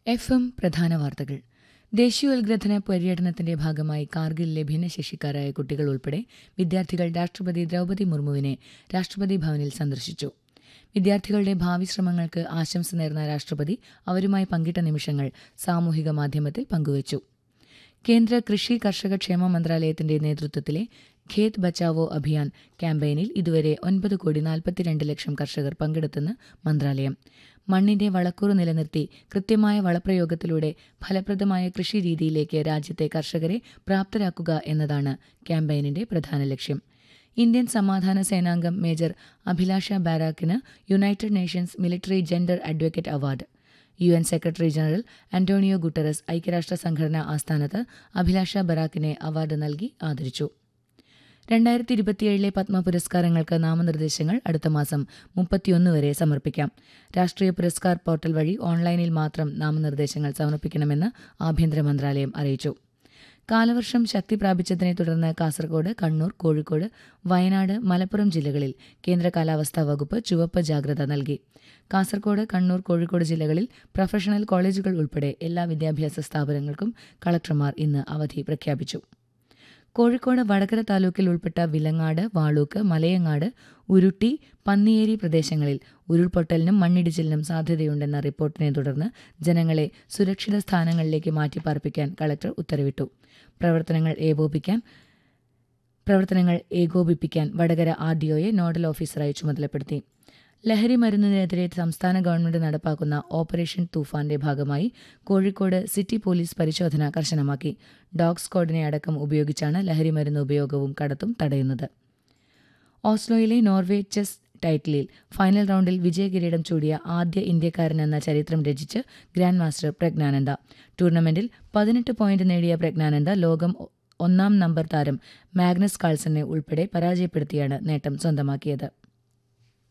F M പ്രധാന വാർത്തകൾ ദേശീയോദ്ഗ്രഥന പര്യടനത്തിന്റെ ഭാഗമായി കാർഗിലിലെ ഭിന്നശേഷിക്കാരായ കുട്ടികൾ ഉൾപ്പെടെ വിദ്യാർത്ഥികൾ രാഷ്ട്രപതി ദ്രൗപദി മുർമുവിനെ രാഷ്ട്രപതി ഭവനിൽ സന്ദർശിച്ചു വിദ്യാർത്ഥികളുടെ ഭാവി ശ്രമങ്ങൾക്ക് ആശംസ നേർന്ന രാഷ്ട്രപതി അവരുമായി പങ്കിട്ട നിമിഷങ്ങൾ സാമൂഹിക മാധ്യമത്തിൽ പങ്കുവച്ചു കേന്ദ്ര കൃഷി കർഷക ക്ഷേമ മന്ത്രാലയത്തിന്റെ നേതൃത്വത്തിലെ ഖേത് ബച്ചാവോ അഭിയാൻ ക്യാമ്പയിനിൽ ഇതുവരെ ഒൻപത് കോടി നാൽപ്പത്തിരണ്ട് ലക്ഷം കർഷകർ പങ്കെടുത്തെന്ന് മന്ത്രാലയം മണ്ണിന്റെ വളക്കൂറ് നിലനിർത്തി കൃത്യമായ വളപ്രയോഗത്തിലൂടെ ഫലപ്രദമായ കൃഷി രീതിയിലേക്ക് രാജ്യത്തെ കർഷകരെ പ്രാപ്തരാക്കുക എന്നതാണ് ക്യാമ്പയിനിന്റെ പ്രധാന ലക്ഷ്യം ഇന്ത്യൻ സമാധാന സേനാംഗം മേജർ അഭിലാഷ ബാരാക്കിന് United Nations military gender advocate award U N secretary general Antonio Guterres ഐക്യരാഷ്ട്ര സംഘടനാ ആസ്ഥാനത്ത് അഭിലാഷ ബറാക്കിനെ അവാർഡ് നൽകി ആദരിച്ചു രണ്ടായിരത്തി ഇരുപത്തിയേഴിലെ പത്മ പുരസ്കാരങ്ങൾക്ക് നാമനിർദ്ദേശങ്ങൾ അടുത്ത മാസം മുപ്പത്തിയൊന്ന് വരെ സമർപ്പിക്കാം രാഷ്ട്രീയ പുരസ്കാർ പോർട്ടൽ വഴി ഓൺലൈനിൽ മാത്രം നാമനിർദ്ദേശങ്ങൾ സമർപ്പിക്കണമെന്ന് ആഭ്യന്തര മന്ത്രാലയം അറിയിച്ചു കാലവർഷം ശക്തി പ്രാപിച്ചതിനെ തുടർന്ന് കാസർഗോഡ് കണ്ണൂർ കോഴിക്കോട് വയനാട് മലപ്പുറം ജില്ലകളിൽ കേന്ദ്ര കാലാവസ്ഥാ വകുപ്പ് ചുവപ്പ് ജാഗ്രത നൽകി കാസർഗോഡ് കണ്ണൂർ കോഴിക്കോട് ജില്ലകളിൽ പ്രൊഫഷണൽ കോളേജുകൾ ഉൾപ്പെടെ എല്ലാ വിദ്യാഭ്യാസ സ്ഥാപനങ്ങൾക്കും കളക്ടർമാർ ഇന്ന് അവധി പ്രഖ്യാപിച്ചു കോഴിക്കോട് വടകര താലൂക്കിൽ ഉൾപ്പെട്ട വിലങ്ങാട് വാളൂക്ക് മലയങ്ങാട് ഉരുട്ടി പന്നിയേരി പ്രദേശങ്ങളിൽ ഉരുൾപൊട്ടലിനും മണ്ണിടിച്ചിലിനും സാധ്യതയുണ്ടെന്ന റിപ്പോർട്ടിനെ തുടർന്ന് ജനങ്ങളെ സുരക്ഷിത സ്ഥാനങ്ങളിലേക്ക് മാറ്റിപ്പാർപ്പിക്കാൻ കളക്ടർ ഉത്തരവിട്ടു പ്രവർത്തനങ്ങൾ ഏകോപിക്കാൻ പ്രവർത്തനങ്ങൾ ഏകോപിപ്പിക്കാൻ വടകര ആർ ഡി ഒയെ നോഡൽ ഓഫീസറായി ചുമതലപ്പെടുത്തി ലഹരി മരുന്നിനെതിരെ സംസ്ഥാന ഗവൺമെന്റ് നടപ്പാക്കുന്ന ഓപ്പറേഷൻ തൂഫാന്റെ ഭാഗമായി കോഴിക്കോട് സിറ്റി പോലീസ് പരിശോധന കർശനമാക്കി ഡോഗ് സ്ക്വാഡിനെ അടക്കം ഉപയോഗിച്ചാണ് ലഹരി മരുന്ന് ഉപയോഗവും കടത്തും തടയുന്നത് ഓസ്ലോയിലെ നോർവേ ചെസ് ടൈറ്റിലിൽ ഫൈനൽ റൗണ്ടിൽ വിജയകിരീടം ചൂടിയ ആദ്യ ഇന്ത്യക്കാരനെന്ന ചരിത്രം രചിച്ച് ഗ്രാൻഡ് മാസ്റ്റർ പ്രജ്ഞാനന്ദ ടൂർണമെന്റിൽ പതിനെട്ട് പോയിന്റ് നേടിയ പ്രജ്ഞാനന്ദ ലോകം ഒന്നാം നമ്പർ താരം മാഗ്നസ് കാൾസനെ ഉൾപ്പെടെ പരാജയപ്പെടുത്തിയാണ് നേട്ടം സ്വന്തമാക്കിയത്